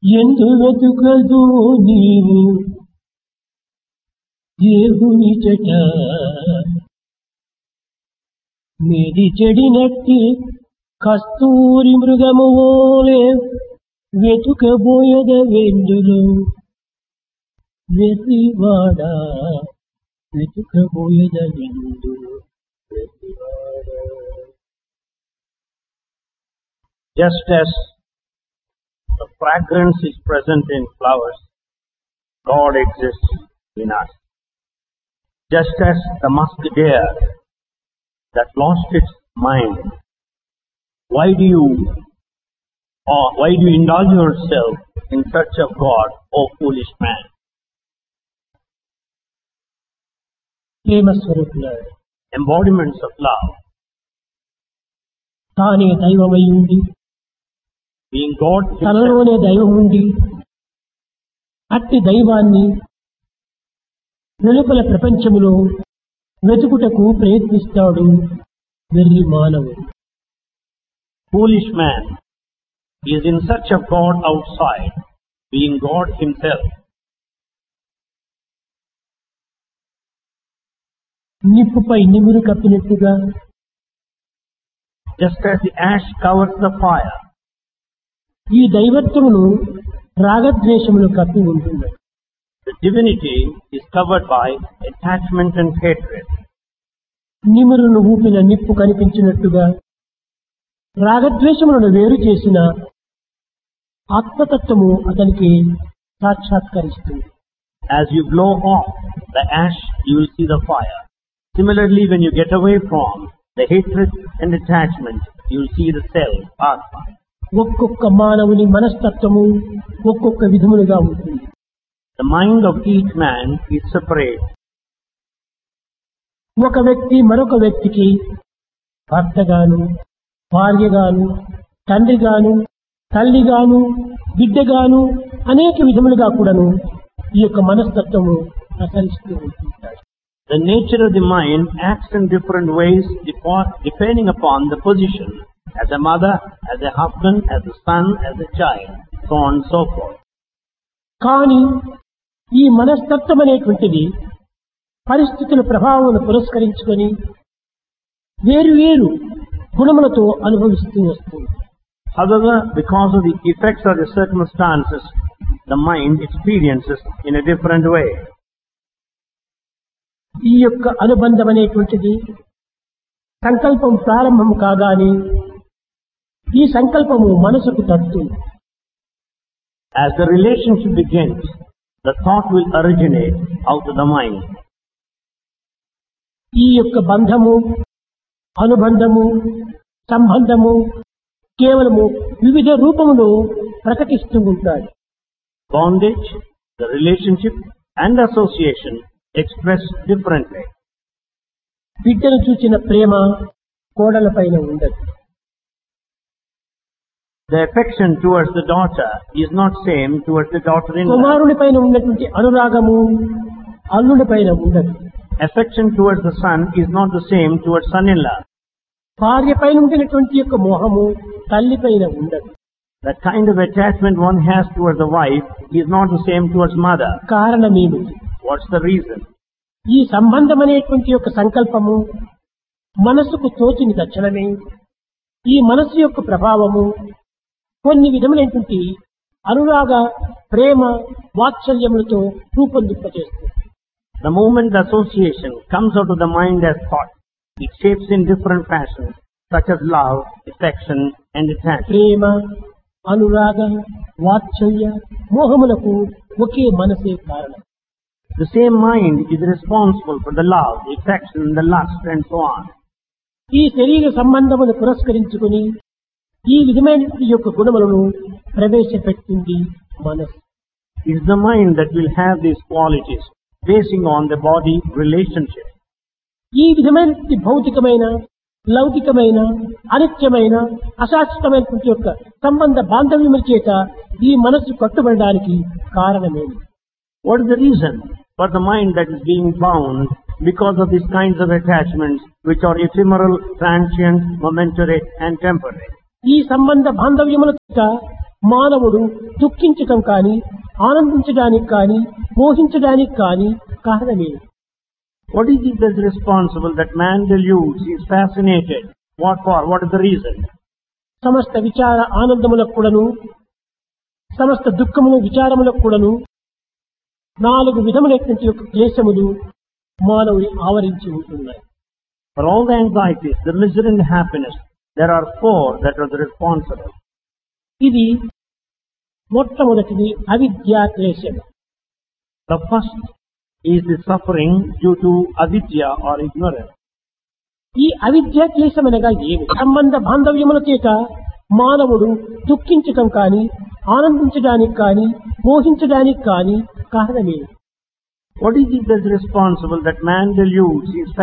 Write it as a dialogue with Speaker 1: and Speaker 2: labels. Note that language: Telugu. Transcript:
Speaker 1: ఎందు వెతుకదు నీవు దేవుని చెట మీది చెడినట్టి కస్తూరి మృగము ఓలే వెతుకబోయద వెందులు వెర్రివాడా వెతుకబోయద వెందులు వెర్రివాడా
Speaker 2: Just as the fragrance is present in flowers, God exists in us. Just as the musk deer that lost its mind, why do you or why do you indulge yourself in search of God, O foolish man?
Speaker 1: Prema స్వరూపులాడు
Speaker 2: Embodiments of love,
Speaker 1: తానే దైవమై ఉండి
Speaker 2: being God himself,
Speaker 1: తనలోనే దైవం ఉండి అట్టి దైవాన్ని వెలుపల ప్రపంచములో వెతుకుటకు ప్రయత్నిస్తాడు వెర్రి మానవుడు
Speaker 2: foolish man is in search of God outside, being God himself.
Speaker 1: నిప్పుపై నిమురు కప్పినట్టుగా
Speaker 2: Just as the ash covers the fire,
Speaker 1: ఈ దైవత్వమును రాగద్వేషములు కప్పి ఉంటుంది
Speaker 2: the divinity is covered by attachment and hatred.
Speaker 1: నిమురును ఊపిన నిప్పు కనిపించినట్టుగా రాగద్వేషములను వేరు చేసిన ఆత్మతత్వము అతనికి సాక్షాత్కరిస్తుంది
Speaker 2: As you blow off the ash, you will see the fire. Similarly, when you get away from the hatred and attachment, you will see the self, Atma.
Speaker 1: ఒక్కొక్క మానవుని మనస్తత్వము ఒక్కొక్క విధములుగా ఉంటుంది
Speaker 2: The mind of each man is separate.
Speaker 1: ఒక వ్యక్తి మరొక వ్యక్తికి భర్తగాను భార్యగాను తండ్రిగాను తల్లిగాను బిడ్డగాను అనేక విధములుగా కూడాను ఈ యొక్క మనస్తత్వము ప్రసరిస్తూ ఉంటుంటాడు
Speaker 2: The nature of the mind acts in different ways depo- depending upon the position. As a mother, as a husband, as a son, as a child, so on and so forth.
Speaker 1: కానీ ఈ మనస్తత్వం అనేటువంటిది పరిస్థితుల ప్రభావం పురస్కరించుకొని వేరు వేరు గుణములతో అనుభవిస్తూ వస్తుంది
Speaker 2: However, because of the effects of the circumstances, the mind experiences in a different way.
Speaker 1: ఈ యొక్క అనుబంధం అనేటువంటిది సంకల్పం ప్రారంభం కాగానే ఈ సంకల్పము మనసుకు తడుతుంది
Speaker 2: As the relationship begins, the thought will originate out of the mind.
Speaker 1: ఈ యొక్క బంధము అనుబంధము సంబంధము కేవలము వివిధ రూపములు ప్రకటిస్తూ ఉంటాడు
Speaker 2: Bondage, the relationship, and association expressed differently.
Speaker 1: బిడ్డను చూచిన ప్రేమ కోడల పైన ఉండదు
Speaker 2: The affection towards the daughter is not same towards the daughter-in-law.
Speaker 1: కుమారుని పైన ఉన్నటువంటి అనురాగము అల్లుడి పైన ఉండదు
Speaker 2: Affection towards the son is not the same towards son-in-law.
Speaker 1: భార్య పైన ఉండినటువంటి యొక్క మోహము తల్లి పైన ఉండదు
Speaker 2: The kind of attachment one has towards the wife is not the same towards mother.
Speaker 1: కారణమేమిటి
Speaker 2: What's the reason?
Speaker 1: ఈ సంబంధం అనేటువంటి యొక్క సంకల్పము మనసుకు తోచిన తక్షణమే ఈ మనసు యొక్క ప్రభావము కొన్ని విధములైనటువంటి అనురాగ ప్రేమ వాత్సల్యములతో రూపొందింపజేస్తుంది
Speaker 2: The moment the association comes out of the mind as thought, it shapes in different fashions, such as love, affection, and attachment.
Speaker 1: ప్రేమ అనురాగ వాత్సల్య మోహములకు ఒకే మనసే కారణం
Speaker 2: The same mind is responsible for the love, the affection, the lust, and so on.
Speaker 1: ఈ శరీర సంబంధమును పురస్కరించుకుని ఈ విధమైనటువంటి యొక్క గుణములను ప్రవేశపెట్టింది మనసు
Speaker 2: It is the mind that will have these qualities, basing on the body relationship.
Speaker 1: ఈ విధమైనటువంటి భౌతికమైన లౌకికమైన అనిత్యమైన అశాశ్వతమైనటువంటి యొక్క సంబంధ బాంధవ్యముల చేత ఈ మనస్సు కట్టుబడడానికి కారణమేమి
Speaker 2: What is the reason for the mind that is being bound because of these kinds of attachments which are ephemeral, transient, momentary, and temporary?
Speaker 1: ఈ సంబంధ బాంధవ్యముల చేత మానవుడు దుఃఖించటం కానీ ఆనందించడానికి కానీ మోహించడానికి కానీ కారణమే
Speaker 2: What is it that's responsible that man deludes, he is fascinated? What for? What is the reason?
Speaker 1: సమస్త విచార ఆనందములకు కూడాను సమస్త దుఃఖములు విచారములకు కూడాను నాలుగు విధములైనటువంటి యొక్క క్లేశములు మానవుని ఆవరించి ఉంటున్నాయి
Speaker 2: For all the anxieties, the misery and happiness, there are four that are the responsible.
Speaker 1: ఇది మొట్టమొదటిది అవిద్యా క్లేశం
Speaker 2: The first is the suffering due to avidya or ignorance.
Speaker 1: ఈ అవిద్యా క్లేశం అనగా ఏమి సంబంధ బాంధవ్యముల చేత మానవుడు దుఃఖించటం కానీ ఆనందించడానికి కానీ మోహించడానికి కానీ కారణమే
Speaker 2: What is it that's responsible that man deludes, he is